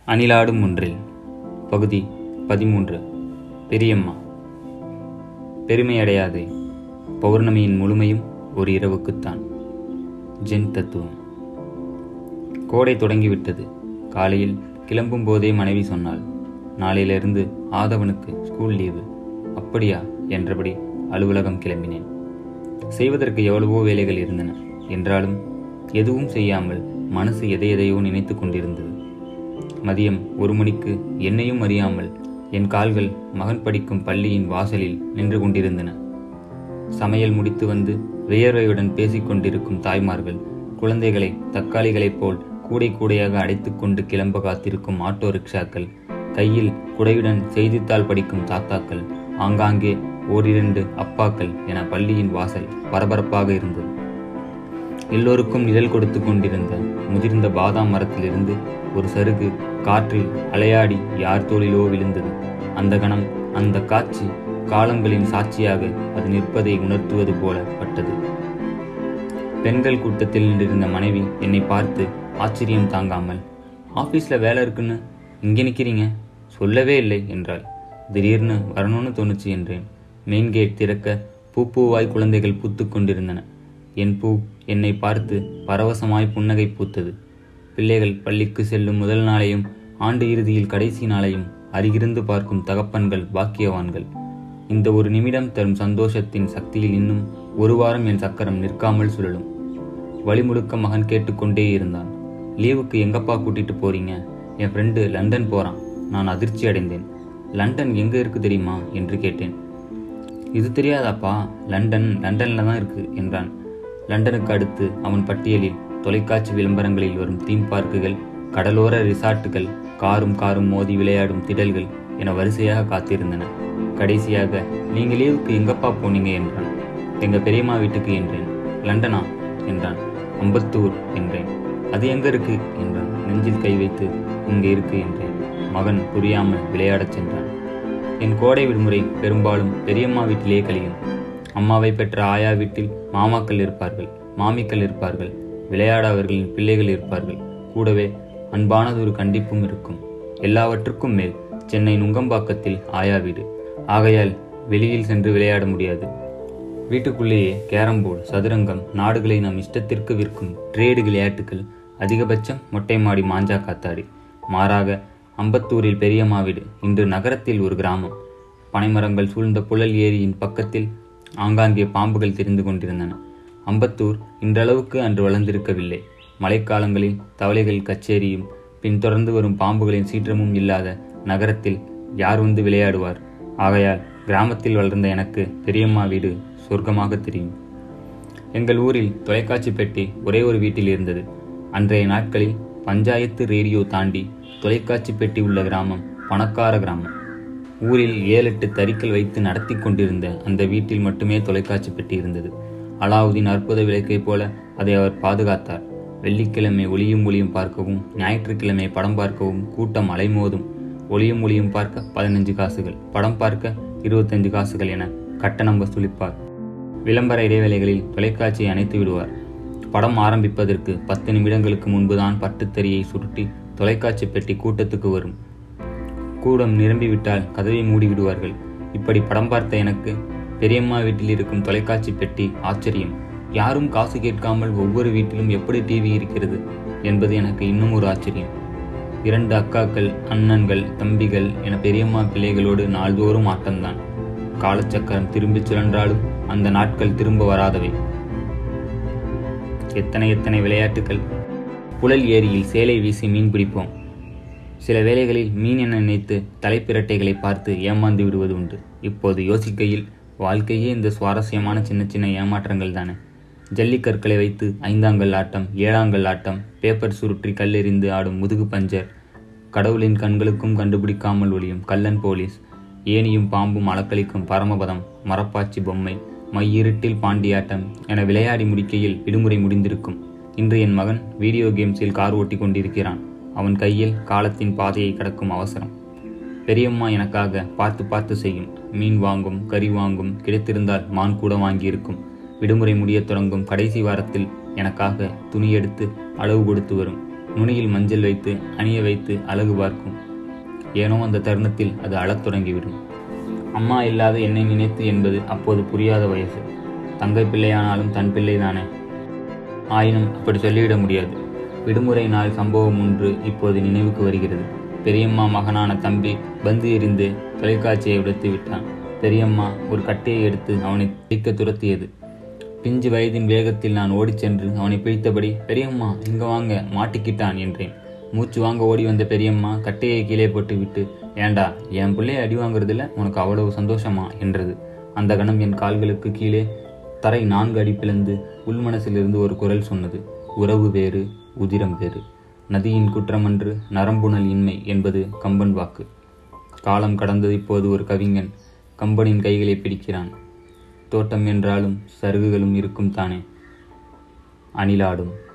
அணிலாடும் ஒன்றில் பகுதி பதிமூன்று பெரியம்மா பெருமை அடையாதே பௌர்ணமியின் முழுமையும் ஒரு இரவுக்குத்தான் ஜென் தத்துவம் கோடை தொடங்கிவிட்டது காலையில் கிளம்பும் போதே மனைவி சொன்னாள் நாளையிலிருந்து ஆதவனுக்கு ஸ்கூல் லீவு அப்படியா என்றபடி அலுவலகம் கிளம்பினேன் செய்வதற்கு எவ்வளவோ வேலைகள் இருந்தன என்றாலும் எதுவும் செய்யாமல் மனசு எதை எதையோ நினைத்து கொண்டிருந்தது மதியம் ஒரு மணிக்கு என்னையும் அறியாமல் என் கால்கள் மகன் படிக்கும் பள்ளியின் வாசலில் நின்று கொண்டிருந்தன சமையல் முடித்து வந்து வியர்வையுடன் பேசிக் கொண்டிருக்கும் தாய்மார்கள் குழந்தைகளை தக்காளிகளைப் போல் கூடை கூடையாக அடைத்துக் கொண்டு கிளம்ப காத்திருக்கும் ஆட்டோ ரிக்ஷாக்கள் கையில் குடையுடன் செய்தித்தாள் படிக்கும் தாத்தாக்கள் ஆங்காங்கே ஓரிரண்டு அப்பாக்கள் என பள்ளியின் வாசல் பரபரப்பாக இருந்தது எல்லோருக்கும் நிழல் கொடுத்து கொண்டிருந்த முதிர்ந்த பாதாம் மரத்திலிருந்து ஒரு சருகு காற்றில் அலையாடி யார் தோளிலோ விழுந்தது அந்த கணம் அந்த காட்சி காலங்களின் சாட்சியாக அது நிற்பதை உணர்த்துவது போல பட்டது பெண்கள் கூட்டத்தில் நின்றிருந்த மனைவி என்னை பார்த்து ஆச்சரியம் தாங்காமல் ஆஃபீஸில் வேலை இருக்குன்னு இங்கே நிற்கிறீங்க சொல்லவே இல்லை என்றாள் திடீர்னு வரணும்னு தோணுச்சு என்றேன் மெயின் கேட் திறக்க பூ பூவாய் குழந்தைகள் பூத்து கொண்டிருந்தன என் பூ என்னை பார்த்து பரவசமாய் புன்னகை பூத்தது பிள்ளைகள் பள்ளிக்கு செல்லும் முதல் நாளையும் ஆண்டு இறுதியில் கடைசி நாளையும் அருகிருந்து பார்க்கும் தகப்பன்கள் பாக்கியவான்கள் இந்த ஒரு நிமிடம் தரும் சந்தோஷத்தின் சக்தியில் இன்னும் ஒரு வாரம் என் சக்கரம் நிற்காமல் சுழலும் வழிமுழுக்க மகன் கேட்டுக்கொண்டே இருந்தான் லீவுக்கு எங்கப்பா கூட்டிட்டு போறீங்க என் ஃப்ரெண்டு லண்டன் போறான் நான் அதிர்ச்சி அடைந்தேன் லண்டன் எங்க இருக்கு தெரியுமா என்று கேட்டேன் இது தெரியாதாப்பா லண்டன் லண்டன்ல தான் இருக்கு என்றான் லண்டனுக்கு அடுத்து அவன் பட்டியலில் தொலைக்காட்சி விளம்பரங்களில் வரும் தீம் பார்க்குகள் கடலோர ரிசார்ட்டுகள் காரும் காரும் மோதி விளையாடும் திடல்கள் என வரிசையாக காத்திருந்தன கடைசியாக நீங்க லீவுக்கு எங்கப்பா போனீங்க என்றான் எங்க பெரியம்மா வீட்டுக்கு என்றேன் லண்டனா என்றான் அம்பத்தூர் என்றேன் அது எங்க இருக்கு என்றான் நெஞ்சில் கை வைத்து இங்கே இருக்கு என்றேன் மகன் புரியாமல் விளையாடச் சென்றான் என் கோடை விடுமுறை பெரும்பாலும் பெரியம்மா வீட்டிலே கழியும் அம்மாவை பெற்ற ஆயா வீட்டில் மாமாக்கள் இருப்பார்கள் மாமிக்கள் இருப்பார்கள் விளையாட அவர்களின் பிள்ளைகள் இருப்பார்கள் கூடவே அன்பானதொரு கண்டிப்பும் இருக்கும் எல்லாவற்றுக்கும் மேல் சென்னை நுங்கம்பாக்கத்தில் ஆயா வீடு ஆகையால் வெளியில் சென்று விளையாட முடியாது வீட்டுக்குள்ளேயே கேரம் போர்டு சதுரங்கம் நாடுகளை நம் இஷ்டத்திற்கு விற்கும் ட்ரேடு விளையாட்டுகள் அதிகபட்சம் மொட்டை மாடி மாஞ்சா காத்தாடி மாறாக அம்பத்தூரில் பெரியம்மா வீடு இன்று நகரத்தில் ஒரு கிராமம் பனைமரங்கள் சூழ்ந்த புழல் ஏரியின் பக்கத்தில் ஆங்காங்கே பாம்புகள் தெரிந்து கொண்டிருந்தன அம்பத்தூர் இன்றளவுக்கு அன்று வளர்ந்திருக்கவில்லை மழைக்காலங்களில் தவளைகள் கச்சேரியும் பின் தொடர்ந்து வரும் பாம்புகளின் சீற்றமும் இல்லாத நகரத்தில் யார் வந்து விளையாடுவார் ஆகையால் கிராமத்தில் வளர்ந்த எனக்கு பெரியம்மா வீடு சொர்க்கமாக தெரியும் எங்கள் ஊரில் தொலைக்காட்சி பெட்டி ஒரே ஒரு வீட்டில் இருந்தது அன்றைய நாட்களில் பஞ்சாயத்து ரேடியோ தாண்டி தொலைக்காட்சி பெட்டி உள்ள கிராமம் பணக்கார கிராமம் ஊரில் ஏழு எட்டு தறிக்கல் வைத்து நடத்தி கொண்டிருந்த அந்த வீட்டில் மட்டுமே தொலைக்காட்சி பெட்டி இருந்தது அலாவுதீன் அற்புத விளக்கை போல அதை அவர் பாதுகாத்தார் வெள்ளிக்கிழமை ஒளியும் ஒளியும் பார்க்கவும் ஞாயிற்றுக்கிழமை படம் பார்க்கவும் கூட்டம் அலைமோதும் ஒளியும் ஒளியும் பார்க்க பதினஞ்சு காசுகள் படம் பார்க்க இருபத்தஞ்சு காசுகள் என கட்டணம் வசூலிப்பார் விளம்பர இடைவேளைகளில் தொலைக்காட்சியை அணைத்து விடுவார் படம் ஆரம்பிப்பதற்கு பத்து நிமிடங்களுக்கு முன்புதான் பட்டுத்தறியை சுருட்டி தொலைக்காட்சி பெட்டி கூட்டத்துக்கு வரும் கூடம் நிரம்பிவிட்டால் கதவை மூடி விடுவார்கள் இப்படி படம் பார்த்த எனக்கு பெரியம்மா வீட்டில் இருக்கும் தொலைக்காட்சி பெட்டி ஆச்சரியம் யாரும் காசு கேட்காமல் ஒவ்வொரு வீட்டிலும் எப்படி டிவி இருக்கிறது என்பது எனக்கு இன்னும் ஒரு ஆச்சரியம் இரண்டு அக்காக்கள் அண்ணன்கள் தம்பிகள் என பெரியம்மா பிள்ளைகளோடு நாள்தோறும் ஆட்டம்தான் காலச்சக்கரம் திரும்பிச் சுழன்றாலும் அந்த நாட்கள் திரும்ப வராதவை எத்தனை எத்தனை விளையாட்டுகள் புழல் ஏரியில் சேலை வீசி மீன் பிடிப்போம் சில வேளைகளில் மீன் என நினைத்து தலைப்பிரட்டைகளை பார்த்து ஏமாந்து விடுவது உண்டு இப்போது யோசிக்கையில் வாழ்க்கையே இந்த சுவாரஸ்யமான சின்ன சின்ன ஏமாற்றங்கள் தானே ஜல்லிக்கற்களை வைத்து ஐந்தாங்கல் ஆட்டம் ஏழாங்கல் ஆட்டம் பேப்பர் சுருற்றி கல்லெறிந்து ஆடும் முதுகு பஞ்சர் கடவுளின் கண்களுக்கும் கண்டுபிடிக்காமல் ஒளியும் கல்லன் போலீஸ் ஏனியும் பாம்பும் அளக்களிக்கும் பரமபதம் மரப்பாச்சி பொம்மை மையிருட்டில் பாண்டியாட்டம் என விளையாடி முடிக்கையில் விடுமுறை முடிந்திருக்கும் இன்று என் மகன் வீடியோ கேம்ஸில் கார் ஓட்டி கொண்டிருக்கிறான் அவன் கையில் காலத்தின் பாதையை கடக்கும் அவசரம் பெரியம்மா எனக்காக பார்த்து பார்த்து செய்யும் மீன் வாங்கும் கறி வாங்கும் கிடைத்திருந்தால் மான் கூட வாங்கியிருக்கும் விடுமுறை முடியத் தொடங்கும் கடைசி வாரத்தில் எனக்காக துணி எடுத்து அளவு கொடுத்து வரும் நுனியில் மஞ்சள் வைத்து அணிய வைத்து அழகு பார்க்கும் ஏனோ அந்த தருணத்தில் அது அழத் தொடங்கிவிடும் அம்மா இல்லாத என்னை நினைத்து என்பது அப்போது புரியாத வயசு தங்கை பிள்ளையானாலும் தன் பிள்ளைதானே ஆயினும் அப்படி சொல்லிவிட முடியாது விடுமுறை நாள் சம்பவம் ஒன்று இப்போது நினைவுக்கு வருகிறது பெரியம்மா மகனான தம்பி பந்து எறிந்து தொலைக்காட்சியை உடைத்து விட்டான் பெரியம்மா ஒரு கட்டையை எடுத்து அவனை பிடிக்க துரத்தியது பிஞ்சு வயதின் வேகத்தில் நான் ஓடிச் சென்று அவனை பிடித்தபடி பெரியம்மா இங்க வாங்க மாட்டிக்கிட்டான் என்றேன் மூச்சு வாங்க ஓடி வந்த பெரியம்மா கட்டையை கீழே போட்டுவிட்டு ஏண்டா என் பிள்ளைய அடி வாங்குறதுல உனக்கு அவ்வளவு சந்தோஷமா என்றது அந்த கணம் என் கால்களுக்கு கீழே தரை நான்கு அடி பிளந்து உள்மனசிலிருந்து ஒரு குரல் சொன்னது உறவு வேறு உதிரம் வேறு நதியின் குற்றமன்று நரம்புணல் இன்மை என்பது கம்பன் வாக்கு காலம் கடந்தது இப்போது ஒரு கவிஞன் கம்பனின் கைகளை பிடிக்கிறான் தோட்டம் என்றாலும் சருகுகளும் இருக்கும் தானே அணிலாடும்